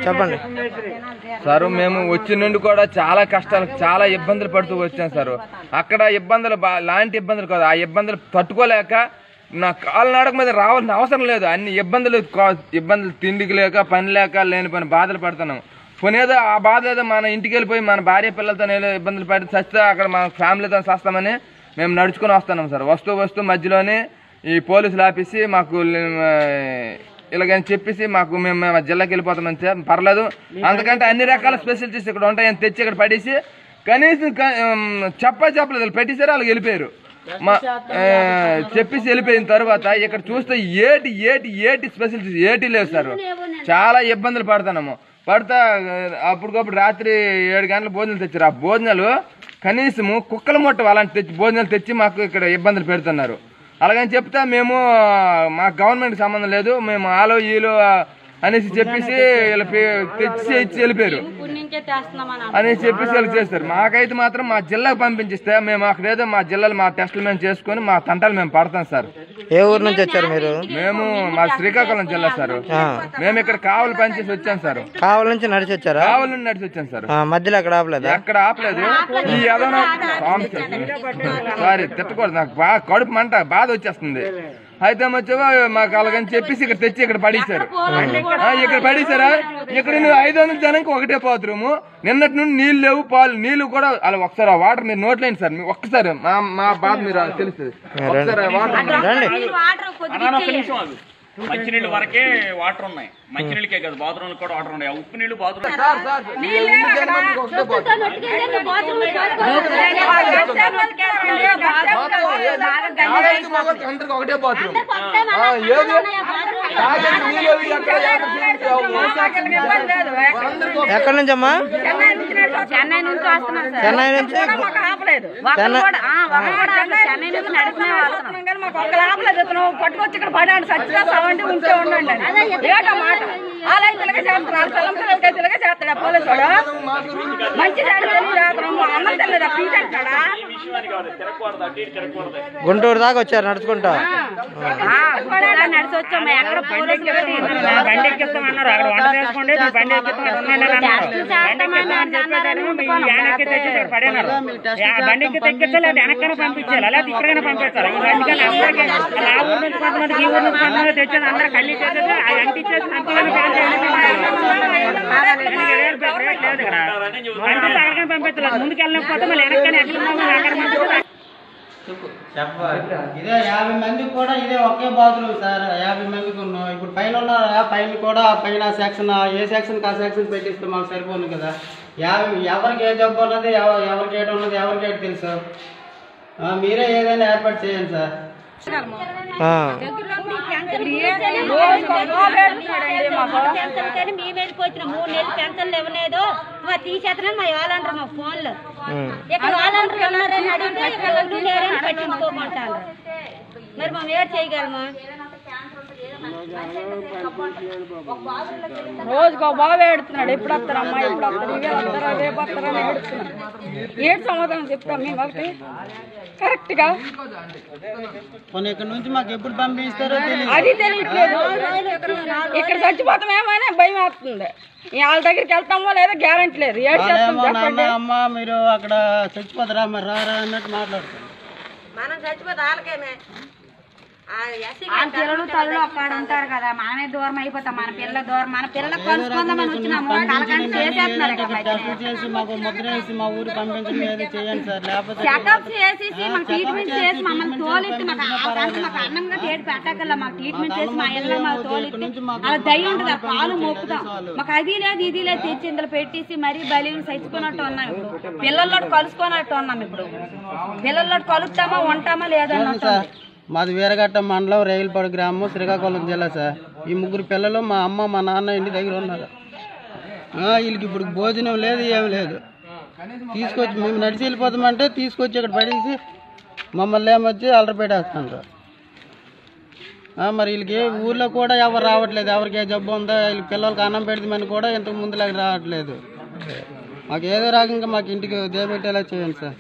చెప్పండి సార్ మేము వచ్చిన నుండి కూడా చాలా కష్టాలు చాలా ఇబ్బందులు పడుతూ వచ్చాం సార్ అక్కడ ఇబ్బందులు బా లాంటి ఇబ్బందులు కాదు ఆ ఇబ్బందులు తట్టుకోలేక నా కాలు నడక మీద రావాల్సిన అవసరం లేదు అన్ని ఇబ్బందులు కా- ఇబ్బందులు తిండికి లేక పని లేక లేని పని బాధలు పడుతున్నాం పోనేదో ఆ బాధ ఏదో మన ఇంటికి వెళ్ళిపోయి మన భార్య పిల్లలతో ఏదో ఇబ్బందులు పడి చస్తే అక్కడ మన ఫ్యామిలీతో చేస్తామని మేము నడుచుకొని వస్తున్నాం సార్ వస్తూ వస్తూ మధ్యలోనే ఈ పోలీసులు ఆపేసి మాకు ఆ, ఇలాగని చెప్పేసి మాకు మేము మేము జిల్లాకి వెళ్ళిపోతామని చెప్- పర్లేదు అందుకంటే అన్ని రకాల స్పెషలిటీస్ ఇక్కడ ఉంటాయని తెచ్చి ఇక్కడ పడేసి కనీసం క- ఉమ్, చెప్పా చెప్పలేదు వీళ్ళు పెట్టేశారు వాళ్ళకి వెళ్ళిపోయారు మా ఆ, చెప్పేసి వెళ్ళిపోయిన తర్వాత ఇక్కడ చూస్తే ఏటి ఏటి ఏటి స్పెషలిటీస్ ఏటి లేవు సార్ చాలా ఇబ్బందులు పడుతున్నాము పడతా ఆ, అప్పటికప్పుడు రాత్రి ఏడు గంటల భోజనాలు తెచ్చారు ఆ భోజనాలు కనీసము కుక్కల మొట్ట అలాంటి తెచ్చి భోజనాలు తెచ్చి మాకు ఇక్కడ ఇబ్బందులు పెడుతున్నారు అలాగని చెప్తే మేము మా గవర్నమెంట్ సంబంధం లేదు మేము ఆలో ఈలో అనేసి చెప్పేసి వీళ్ళ పే- తెచ్చి ఇచ్చి వెళ్ళిపోయారు పుణ్యంకే తెస్తున్నామని అని చెప్పేసి వీళ్ళు చేస్తారు మాకైతే మాత్రం మా జిల్లాకు పంపించిస్తే మేము అక్కడ ఏదో మా జిల్లాలో మా టెస్టులు మేము చేసుకొని మా తంటాలు మేము పడతాం సార్ ఏ ఊరు నుంచి వచ్చారు మీరు మేము మా శ్రీకాకుళం జిల్లా సార్ ఆ, మేము ఇక్కడ కావలి పనిచేసి వచ్చాం సార్ కావలి నుంచి నడిచి వచ్చారా కావలి నుండి నడిచి వచ్చాం సార్ ఆ, మధ్యలో అక్కడ ఆపలేదా ఎక్కడ ఆపలేదు ఈ ఏదైనా సారీ తిట్టకూడదు నాకు బాగా కడుపు మంట బాధ వచ్చేస్తుంది అయితే వచ్చేవా మాకు అలాగని చెప్పేసి ఇక్కడ తెచ్చి ఇక్కడ పడేశారు ఆ, ఇక్కడ పడేశారా ఇక్కడ నువ్వు ఐదు వందల జనానికి ఒకటే బాత్రూము నిన్నటి నుండి నీళ్ళు లేవు పాలు నీళ్ళు కూడా అలా ఒకసారి ఆ వాటర్ మీరు నోట్లేండి సార్ మీరు ఒక్కసారి మా మా బాధ మీరు తెలుస్తుంది ఒకసారి ఆ వాటర్ రండి వాటర్ కొద్దిగా అన్నా, ఒక్క నిమిషం ఆగు. మంచినీళ్ళు వరకే వాటర్ ఉన్నాయి మంచినీళ్ళకే కాదు బాత్రూమ్ కూడా వాటర్ ఉన్నాయి ఆ ఉప్పు నీళ్ళు బాత్రూమ్ సార్ సార్ ఈ ఉన్న జనానికి ఒకటే బాత్రూమ్ ఆడైతే మగవాళ్ళకి అందరికి ఒకటే బాత్రూమ్ ఆ, ఏది తాగేది నీళ్ళు అవి ఎక్కడ ఎక్కడ తీసుకోవు. అందరికీ ఒక- ఎక్కడి నుంచి అమ్మా చెన్నై నుంచి వస్తున్నాం సార్ చెన్నై నుంచి చెన్నై చెన్నై నుంచి నడిచిన కానీ మాకు ఒక్క లాభలేదు ఇతను పట్టుకొచ్చి ఇక్కడ పడాడు సచ్చినా సవండి ఉంటే ఉండండి అని. ఏటో మాట అలా ఇలాగే చేస్తున్నాడు పిల్లం పిల్లలకి ఇలాగే చేస్తాడు ఆ పోలీసు వాడు మంచి దాని తెలియదు అతను అన్నం తెలియదు పీట అంటాడా ఈ విషయాన్ని కాదు తిరగకూడదు అటు ఇటు తిరగకూడదు గుంటూరు దాకా వచ్చారు నడుచుకుంటా నడిచి వచ్చాము ఎక్కడ పోలీసులు బండి ఎక్కిస్తామన్నారు అక్కడ వంట చేసుకోండి మీరు బండి ఎక్కిస్తామని ఉండండి అని అన్నారు. బండి ఎక్కిస్తామని చెప్పేదాన్ని మీ యాన్ ఎక్కి తెచ్చి ఇక్కడ పడేనారు యా- బండి ఎక్కి తెక్కించాలి అది వెనక్కనే పంపించాలి అలా ఇక్కడైనా పంపించాలి ఈ బండికని అందరికీ అలా ఆ ఊరు నుంచి కొంతమంది ఈ ఊరు నుంచి కొంతమంది తెచ్చాను అందరూ కళ్ళు చేసేది అది అంటించేసి అంతగానే ప్యాన్ చేయాలి లేదు ఇక్కడ అంటే అక్కడికని పంపించాలి ముందుకు వెళ్ళకపోతే మళ్ళీ వెనక్కనే ఎక్కడ ఉన్నామో అక్కడ పంపించాలి చెప్పాలి ఇదే యాభై మందికి కూడా ఇదే ఒకే బాత్రూమ్ సార్ యాభై మందికి ఉన్నాం ఇప్పుడు పైన ఉన్నారా పైన కూడా పైన సెక్షన్ ఏ సెక్షన్ ఆ సెక్షన్ పెట్టిస్తే మాకు సరిపోదు కదా యాభై ఎవరికి ఏ జబ్బు ఉన్నది ఎవ- ఎవరికి ఏటి ఉన్నది ఎవరికి ఏటి తెలుసు ఆ, మీరే ఏదైనా ఏర్పాటు చేయండి సార్ ఆ, మేము వెళ్ళిపోతున్నాం మూడు నెలలు పెన్షన్లు ఇవ్వలేదు మరి తీసేస్తున్నాను మా వాళ్ళంటారు మా ఫోన్లు ఉమ్. ఇక్కడ వాళ్ళంటారు ఉన్నారని అడిగితే ఇక్కడ ఎవరు లేరని పట్టించుకోమంటారు మరి మనం ఏడు చేయగలమా రోజుకో బాగా ఏడుతున్నాడు ఎప్పుడు వస్తారమ్మా ఎప్పుడు వస్తారు ఇవే వస్తారా రేపు వస్తారా అని ఏడుస్తున్నాడు ఏడు సమాధానం చెప్తాం మేము ఒకటి కరెక్ట్ గా కొన్ని ఇక్కడ నుంచి మాకు ఎప్పుడు పంపిస్తారో తెలియదు అది తెలియట్లేదు ఇక్కడ చచ్చిపోతామేమో అని భయం వేస్తుంది వాళ్ళ దగ్గరికి వెళ్తామో లేదో గ్యారంటీ లేదు ఏడు చేస్తాం వాళ్ళేమో నాన్న చెప్పండి అమ్మ మీరు అక్కడ చచ్చిపోతారా మరి రారా అన్నట్టు మాట్లాడుతారు మనం చచ్చిపోతే వాళ్ళకేమే వాళ్ళ పిల్లలు తల్లు అక్కడ ఉంటారు కదా మనమే దూరం అయిపోతాం మన పిల్ల దూరం మన పిల్ల కలుసుకుందామని వచ్చినాము కలకండి చేసేస్తున్నారు ఇక్కడ మధ్యన. టెస్ట్ చేసి మాకు ముద్ర వేసి మా ఊరు పంపించండి ఏదో చేయండి సార్ లేకపోతే చెకప్ చేసేసి మాకు ట్రీట్మెంట్ చేసి మమ్మల్ని తోలిట్టి మాకు అదంతా మాకు అన్నంగా తేడి పెట్టగల మాకు ట్రీట్మెంట్ చేసి మా ఇళ్ళ మాకు తోలిట్టి అలా దయ ఉంటుంది ఆ పాలు మోపుతాం మాకు అది లేదు ఇది లేదు తెచ్చి ఇందులో పెట్టేసి మరీ బలిని చచ్చిపోయినట్టు ఉన్నాం ఇప్పుడు పిల్లల్లో కలుసుకున్నట్టు ఉన్నాం ఇప్పుడు పిల్లల్లో కలుస్తామా ఉంటామా లేదన్నట్టు సార్ మాది వీరఘట్ట మండలం రైల్పాడు గ్రామం శ్రీకాకుళం జిల్లా సార్ ఈ ముగ్గురు పిల్లలు మా అమ్మ మా నాన్న ఇంటి దగ్గర ఉన్నారు ఆ, వీళ్ళకి ఇప్పుడు భోజనం లేదు ఏం లేదు తీసుకొచ్చి మేము నడిచి వెళ్ళిపోతామంటే తీసుకొచ్చి ఇక్కడ పడేసి మమ్మల్ని ఏమొచ్చి అల్లరి పెట్టేస్తున్నారు ఆ, మరి వీళ్ళకి ఊర్లో కూడా ఎవరు రావట్లేదు ఎవరికి ఏ జబ్బు ఉందో వీళ్ళకి పిల్లలకి అన్నం పెడతామని కూడా ఇంతకు ముందులాగా రావట్లేదు మాకు ఏదో రకంగా మాకు ఇంటికి దేపెట్టేలా చేయండి సార్